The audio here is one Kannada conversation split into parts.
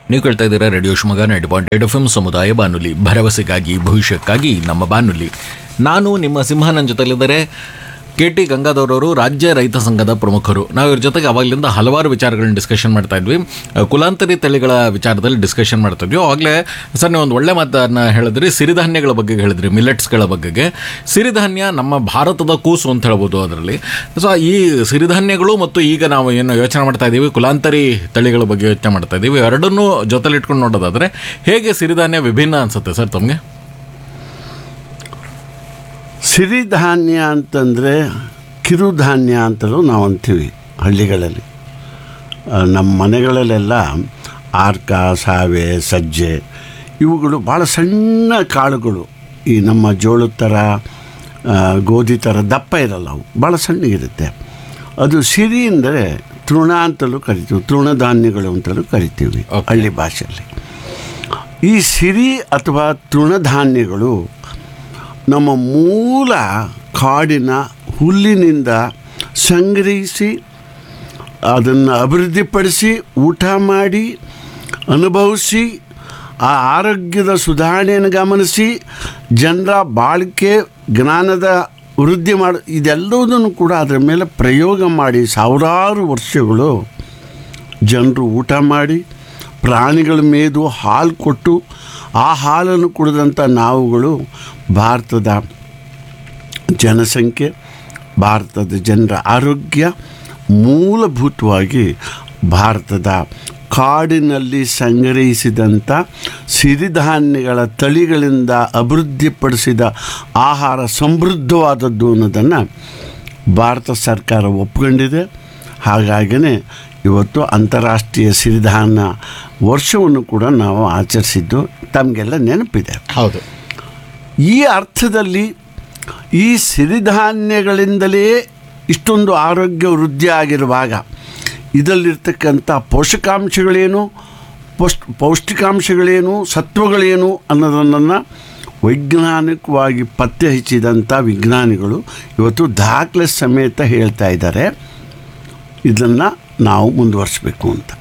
ನೀವು ಕೇಳ್ತಾ ಇದ್ದೀರಾ radio Shivamogga ninety point eight F M ಸಮುದಾಯ ಬಾನುಲಿ ಭರವಸೆಗಾಗಿ ಭವಿಷ್ಯಕ್ಕಾಗಿ ನಮ್ಮ ಬಾನುಲಿ ನಾನು ನಿಮ್ಮ ಸಿಂಹ ನನ್ನ ಜೊತೆಲಿದ್ದಾರೆ ಕೆ ಟಿ ಗಂಗಾಧರ್ ರಾಜ್ಯ ರೈತ ಸಂಘದ ಪ್ರಮುಖರು ನಾವು ಇವ್ರ ಜೊತೆಗೆ ಅವಾಗಲಿಂದ ಹಲವಾರು ವಿಚಾರಗಳನ್ನ ಡಿಸ್ಕಷನ್ ಮಾಡ್ತಾ ಇದ್ವಿ ಅಹ್, ಕುಲಾಂತರಿ ತಳಿಗಳ ವಿಚಾರದಲ್ಲಿ ಡಿಸ್ಕಷನ್ ಮಾಡ್ತಾ ಇದ್ವಿ ಆವಾಗಲೇ ಸರ್ ನೀವು ಒಂದು ಒಳ್ಳೆ ಮಾತನ್ನ ಹೇಳಿದ್ರಿ ಸಿರಿಧಾನ್ಯಗಳ ಬಗ್ಗೆ ಹೇಳಿದ್ರಿ ಮಿಲೆಟ್ಸ್ಗಳ ಬಗ್ಗೆಗೆ ಸಿರಿಧಾನ್ಯ ನಮ್ಮ ಭಾರತದ ಕೂಸು ಅಂತ ಹೇಳ್ಬೋದು ಅದರಲ್ಲಿ ಸೊ ಈ ಸಿರಿಧಾನ್ಯಗಳು ಮತ್ತು ಈಗ ನಾವು ಏನು ಯೋಚನೆ ಮಾಡ್ತಾ ಇದ್ದೀವಿ ಕುಲಾಂತರಿ ತಳಿಗಳ ಬಗ್ಗೆ ಯೋಚನೆ ಮಾಡ್ತಾ ಇದ್ದೀವಿ ಎರಡನ್ನೂ ಜೊತೆಲಿ ಇಟ್ಕೊಂಡು ನೋಡೋದಾದ್ರೆ ಹೇಗೆ ಸಿರಿಧಾನ್ಯ ವಿಭಿನ್ನ ಅನ್ಸುತ್ತೆ ಸರ್ ತಮಗೆ ಸಿರಿಧಾನ್ಯ ಅಂತಂದರೆ ಕಿರುಧಾನ್ಯ ಅಂತಲೂ ನಾವು ಅಂತೀವಿ ಹಳ್ಳಿಗಳಲ್ಲಿ ಆ, ನಮ್ಮ ಮನೆಗಳಲ್ಲೆಲ್ಲ ಆರ್ಕ ಸಾವೆ ಸಜ್ಜೆ ಇವುಗಳು ಭಾಳ ಸಣ್ಣ ಕಾಳುಗಳು ಈ ನಮ್ಮ ಜೋಳದ ಥರ ಆ, ಗೋಧಿ ಥರ ದಪ್ಪ ಇರಲ್ಲ ಅವು ಭಾಳ ಸಣ್ಣಗಿರುತ್ತೆ ಅದು ಸಿರಿ ಅಂದರೆ ತೃಣ ಅಂತಲೂ ಕರಿತೀವಿ ತೃಣಧಾನ್ಯಗಳು ಅಂತಲೂ ಕರಿತೀವಿ Okay. ಹಳ್ಳಿ ಭಾಷೆಯಲ್ಲಿ ಈ ಸಿರಿ ಅಥವಾ ತೃಣಧಾನ್ಯಗಳು ನಮ್ಮ ಮೂಲ ಕಾಡಿನ ಹುಲ್ಲಿನಿಂದ ಸಂಗ್ರಹಿಸಿ ಅದನ್ನು ಅಭಿವೃದ್ಧಿಪಡಿಸಿ ಊಟ ಮಾಡಿ ಅನುಭವಿಸಿ ಆ ಆರೋಗ್ಯದ ಸುಧಾರಣೆಯನ್ನು ಗಮನಿಸಿ ಜನರ ಬಾಳಿಕೆ ಜ್ಞಾನದ ವೃದ್ಧಿ ಮಾಡಿ ಇದೆಲ್ಲದನ್ನು ಕೂಡ ಅದರ ಮೇಲೆ ಪ್ರಯೋಗ ಮಾಡಿ ಸಾವಿರಾರು ವರ್ಷಗಳು ಜನರು ಊಟ ಮಾಡಿ ಪ್ರಾಣಿಗಳ ಮೇದು ಹಾಲು ಕೊಟ್ಟು ಆ ಹಾಲನ್ನು ಕುಡಿದಂಥ ನಾವುಗಳು ಭಾರತದ ಜನಸಂಖ್ಯೆ ಭಾರತದ ಜನರ ಆರೋಗ್ಯ ಮೂಲಭೂತವಾಗಿ ಭಾರತದ ಕಾಡಿನಲ್ಲಿ ಸಂಗ್ರಹಿಸಿದಂಥ ಸಿರಿಧಾನ್ಯಗಳ ತಳಿಗಳಿಂದ ಅಭಿವೃದ್ಧಿಪಡಿಸಿದ ಆಹಾರ ಸಮೃದ್ಧವಾದದ್ದು ಅನ್ನೋದನ್ನು ಭಾರತ ಸರ್ಕಾರ ಒಪ್ಕೊಂಡಿದೆ ಹಾಗಾಗಿಯೇ ಇವತ್ತು ಅಂತಾರಾಷ್ಟ್ರೀಯ ಸಿರಿಧಾನ್ಯ ವರ್ಷವನ್ನು ಕೂಡ ನಾವು ಆಚರಿಸಿದ್ದು ತಮಗೆಲ್ಲ ನೆನಪಿದೆ ಹೌದು ಈ ಅರ್ಥದಲ್ಲಿ ಈ ಸಿರಿಧಾನ್ಯಗಳಿಂದಲೇ ಇಷ್ಟೊಂದು ಆರೋಗ್ಯ ವೃದ್ಧಿ ಆಗಿರುವಾಗ ಇದರಲ್ಲಿರ್ತಕ್ಕಂಥ ಪೋಷಕಾಂಶಗಳೇನು ಪೌಷ್ಟ್ ಪೌಷ್ಟಿಕಾಂಶಗಳೇನು ಸತ್ವಗಳೇನು ಅನ್ನೋದನ್ನು ವೈಜ್ಞಾನಿಕವಾಗಿ ಪತ್ತೆ ಹಚ್ಚಿದಂಥ ವಿಜ್ಞಾನಿಗಳು ಇವತ್ತು ದಾಖಲೆ ಸಮೇತ ಹೇಳ್ತಾ ಇದ್ದಾರೆ ಇದನ್ನು ನಾವು ಮುಂದುವರಿಸಬೇಕು ಅಂತ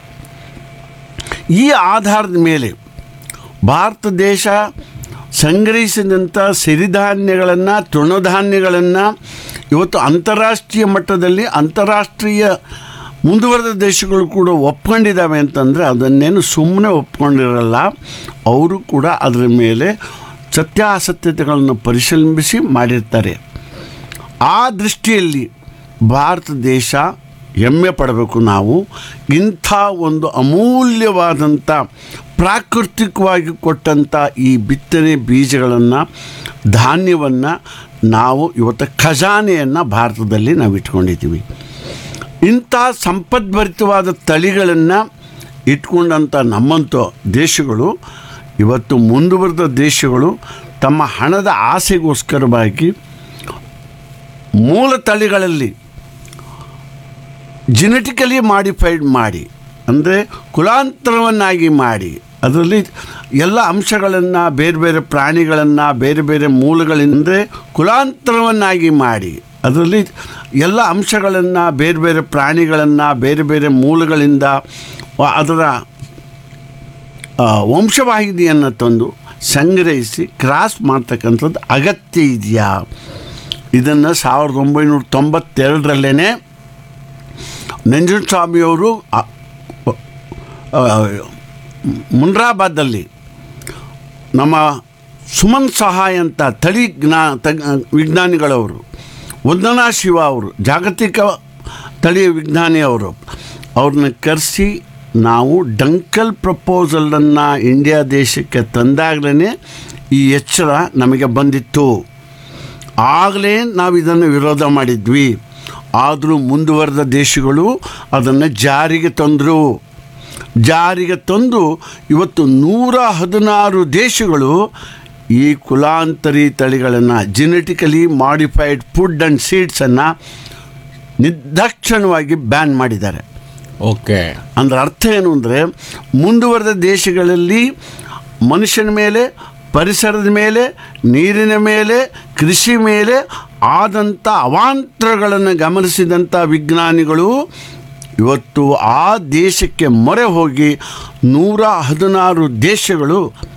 ಈ ಆಧಾರದ ಮೇಲೆ ಭಾರತ ದೇಶ ಸಂಗ್ರಹಿಸಿದಂಥ ಸಿರಿಧಾನ್ಯಗಳನ್ನು ತೃಣಧಾನ್ಯಗಳನ್ನು ಇವತ್ತು ಅಂತಾರಾಷ್ಟ್ರೀಯ ಮಟ್ಟದಲ್ಲಿ ಅಂತಾರಾಷ್ಟ್ರೀಯ ಮುಂದುವರೆದ ದೇಶಗಳು ಕೂಡ ಒಪ್ಕೊಂಡಿದ್ದಾವೆ ಅಂತಂದರೆ ಅದನ್ನೇನು ಸುಮ್ಮನೆ ಒಪ್ಕೊಂಡಿರಲ್ಲ ಅವರು ಕೂಡ ಅದರ ಮೇಲೆ ಸತ್ಯಾಸತ್ಯತೆಗಳನ್ನು ಪರಿಶೀಲಿಸಿ ಮಾಡಿರ್ತಾರೆ ಆ ದೃಷ್ಟಿಯಲ್ಲಿ ಭಾರತ ದೇಶ ಹೆಮ್ಮೆ ಪಡಬೇಕು ನಾವು ಇಂಥ ಒಂದು ಅಮೂಲ್ಯವಾದಂಥ ಪ್ರಾಕೃತಿಕವಾಗಿ ಕೊಟ್ಟಂಥ ಈ ಬಿತ್ತನೆ ಬೀಜಗಳನ್ನು ಧಾನ್ಯವನ್ನು ನಾವು ಇವತ್ತು ಖಜಾನೆಯನ್ನು ಭಾರತದಲ್ಲಿ ನಾವು ಇಟ್ಕೊಂಡಿದ್ದೀವಿ ಇಂಥ ಸಂಪದ್ಭರಿತವಾದ ತಳಿಗಳನ್ನು ಇಟ್ಕೊಂಡಂಥ ನಮ್ಮಂಥ ದೇಶಗಳು ಇವತ್ತು ಮುಂದುವರೆದ ದೇಶಗಳು ತಮ್ಮ ಹಣದ ಆಸೆಗೋಸ್ಕರವಾಗಿ ಮೂಲ ತಳಿಗಳಲ್ಲಿ ಜಿನೆಟಿಕಲಿ ಮಾಡಿಫೈಡ್ ಮಾಡಿ ಅಂದರೆ ಕುಲಾಂತರವನ್ನಾಗಿ ಮಾಡಿ ಅದರಲ್ಲಿ ಎಲ್ಲ ಅಂಶಗಳನ್ನು ಬೇರೆ ಬೇರೆ ಪ್ರಾಣಿಗಳನ್ನು ಬೇರೆ ಬೇರೆ ಮೂಲಗಳಿಂದ ಕುಲಾಂತರವನ್ನಾಗಿ ಮಾಡಿ ಅದರಲ್ಲಿ ಎಲ್ಲ ಅಂಶಗಳನ್ನು ಬೇರೆ ಬೇರೆ ಪ್ರಾಣಿಗಳನ್ನು ಬೇರೆ ಬೇರೆ ಮೂಲಗಳಿಂದ ವ- ಅದರ ಆ, ವಂಶವಾಹಿನಿಯನ್ನು ತಂದು ಸಂಗ್ರಹಿಸಿ ಕ್ರಾಸ್ ಮಾಡ್ತಕ್ಕಂಥದ್ದು ಅಗತ್ಯ ಇದೆಯಾ ಇದನ್ನು ಸಾವಿರದ ಒಂಬೈನೂರ ತೊಂಬತ್ತೆರಡರಲ್ಲೇ ನಂಜುಸ್ವಾಮಿಯವರು ಆ, ಆ, ಮುನ್ರಾಬಾದಲ್ಲಿ ನಮ್ಮ ಸುಮನ್ ಸಹಾಯ್ ಅಂತ ತಳಿ ಜ್ಞಾ ತಗ್ ವಿಜ್ಞಾನಿಗಳವರು ವಂದನಾ ಶಿವ ಅವರು ಜಾಗತಿಕ ತಳಿ ವಿಜ್ಞಾನಿ ಅವರು ಅವ್ರನ್ನ ಕರೆಸಿ ನಾವು ಡಂಕಲ್ ಪ್ರಪೋಸಲನ್ನು ಇಂಡಿಯಾ ದೇಶಕ್ಕೆ ತಂದಾಗಲೇ ಈ ಎಚ್ಚರ ನಮಗೆ ಬಂದಿತ್ತು ಆಗಲೇ ನಾವು ಇದನ್ನು ವಿರೋಧ ಮಾಡಿದ್ವಿ ಆದರೂ ಮುಂದುವರೆದ ದೇಶಗಳು ಅದನ್ನು ಜಾರಿಗೆ ತಂದರು ಜಾರಿಗೆ ತಂದು ಇವತ್ತು ನೂರ ಹದಿನಾರು ದೇಶಗಳು ಈ ಕುಲಾಂತರಿ ತಳಿಗಳನ್ನು ಜೆನೆಟಿಕಲಿ ಮಾಡಿಫೈಡ್ ಫುಡ್ ಆ್ಯಂಡ್ ಸೀಡ್ಸನ್ನು ನಿರ್ದಾಕ್ಷಿಣ್ಯವಾಗಿ ಬ್ಯಾನ್ ಮಾಡಿದ್ದಾರೆ ಓಕೆ ಅಂದ್ರೆ ಅರ್ಥ ಏನು ಅಂದರೆ ಮುಂದುವರೆದ ದೇಶಗಳಲ್ಲಿ ಮನುಷ್ಯನ ಮೇಲೆ ಪರಿಸರದ ಮೇಲೆ ನೀರಿನ ಮೇಲೆ ಕೃಷಿ ಮೇಲೆ ಆದಂಥ ಅವಾಂತರಗಳನ್ನು ಗಮನಿಸಿದಂಥ ವಿಜ್ಞಾನಿಗಳು ಇವತ್ತು ಆ ದೇಶಕ್ಕೆ ಮೊರೆ ಹೋಗಿ ನೂರ ಹದಿನಾರು ದೇಶಗಳು